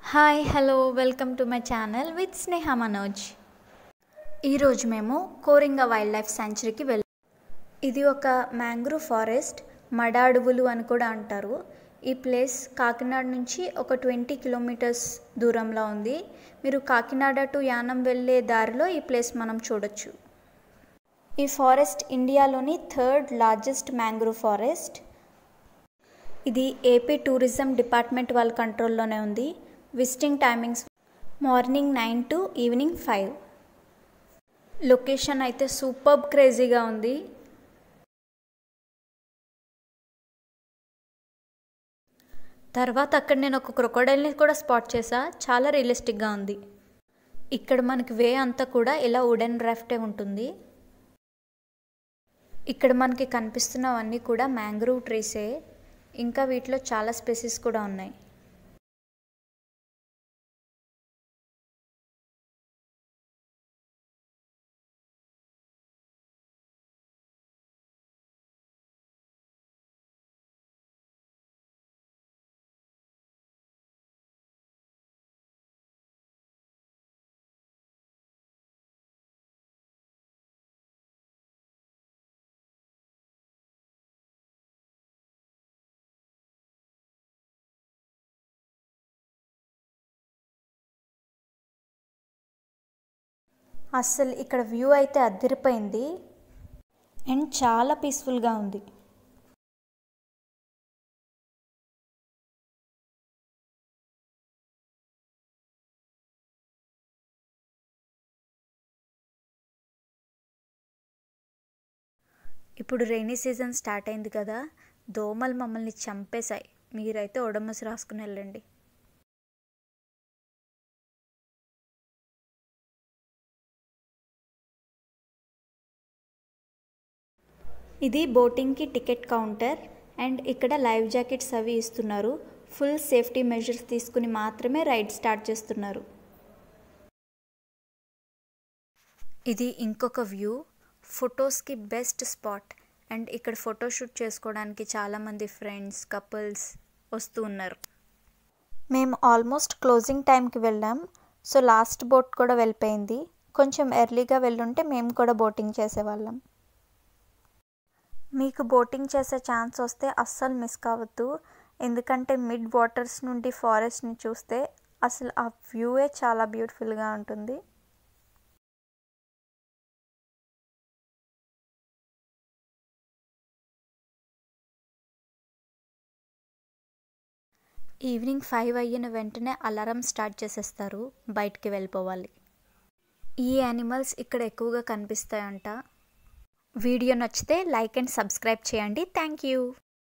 hi hello welcome to my channel with Sneha Manoj ఈరోజు మేము Coringa wild life సాంచురీకి వెళ్ళాం ఇది ఒక మ్యాంగ్రూవ్ ఫారెస్ట్ మడ అడవులు అని కూడా అంటారు ఈ ప్లేస్ కాకినాడ నుంచి ఒక ట్వంటీ కిలోమీటర్స్ దూరంలో ఉంది మీరు కాకినాడ టు యానం వెళ్ళే దారిలో ఈ ప్లేస్ మనం చూడొచ్చు ఈ ఫారెస్ట్ ఇండియాలోని థర్డ్ లార్జెస్ట్ మ్యాంగ్రూవ్ ఫారెస్ట్ ఇది ఏపీ టూరిజం డిపార్ట్మెంట్ వాళ్ళ కంట్రోల్లోనే ఉంది visiting timings morning nine to evening five location అయితే సూపర్ క్రేజీగా ఉంది తర్వాత అక్కడ నేను ఒక క్రొకోడైల్ని కూడా స్పాట్ చేసా చాలా రియలిస్టిక్గా ఉంది ఇక్కడ మనకి వే అంతా కూడా ఇలా వుడెన్ రాఫ్టే ఉంటుంది ఇక్కడ మనకి కనిపిస్తున్నవన్నీ కూడా మ్యాంగ్రూవ్ ట్రీసే ఇంకా వీటిలో చాలా స్పెసీస్ కూడా ఉన్నాయి అస్సలు ఇక్కడ వ్యూ అయితే అద్దరిపోయింది అండ్ చాలా పీస్ఫుల్గా ఉంది ఇప్పుడు రైనీ సీజన్ స్టార్ట్ అయింది కదా దోమలు మమ్మల్ని చంపేశాయి మీరైతే ఒడమసి రాసుకుని వెళ్ళండి ఇది బోటింగ్కి టికెట్ కౌంటర్ అండ్ ఇక్కడ లైవ్ జాకెట్స్ అవి ఇస్తున్నారు ఫుల్ సేఫ్టీ మెజర్స్ తీసుకుని మాత్రమే రైడ్ స్టార్ట్ చేస్తున్నారు ఇది ఇంకొక వ్యూ ఫొటోస్కి బెస్ట్ స్పాట్ అండ్ ఇక్కడ ఫోటోషూట్ చేసుకోవడానికి చాలామంది ఫ్రెండ్స్ కపుల్స్ వస్తూ ఉన్నారు మేము ఆల్మోస్ట్ క్లోజింగ్ టైంకి వెళ్ళాం సో లాస్ట్ బోట్ కూడా వెళ్ళిపోయింది కొంచెం ఎర్లీగా వెళ్ళుంటే మేము కూడా బోటింగ్ చేసేవాళ్ళం మీకు బోటింగ్ చేసే ఛాన్స్ వస్తే అస్సలు మిస్ కావద్దు ఎందుకంటే మిడ్ వాటర్స్ నుండి ఫారెస్ట్ని చూస్తే అసలు ఆ వ్యూవే చాలా బ్యూటిఫుల్గా ఉంటుంది ఈవినింగ్ ఫైవ్ అయిన వెంటనే అలారం స్టార్ట్ చేసేస్తారు బయటికి వెళ్ళిపోవాలి ఈ యానిమల్స్ ఇక్కడ ఎక్కువగా కనిపిస్తాయంట వీడియో నచ్చితే లైక్ అండ్ సబ్స్క్రైబ్ చేయండి థ్యాంక్ యూ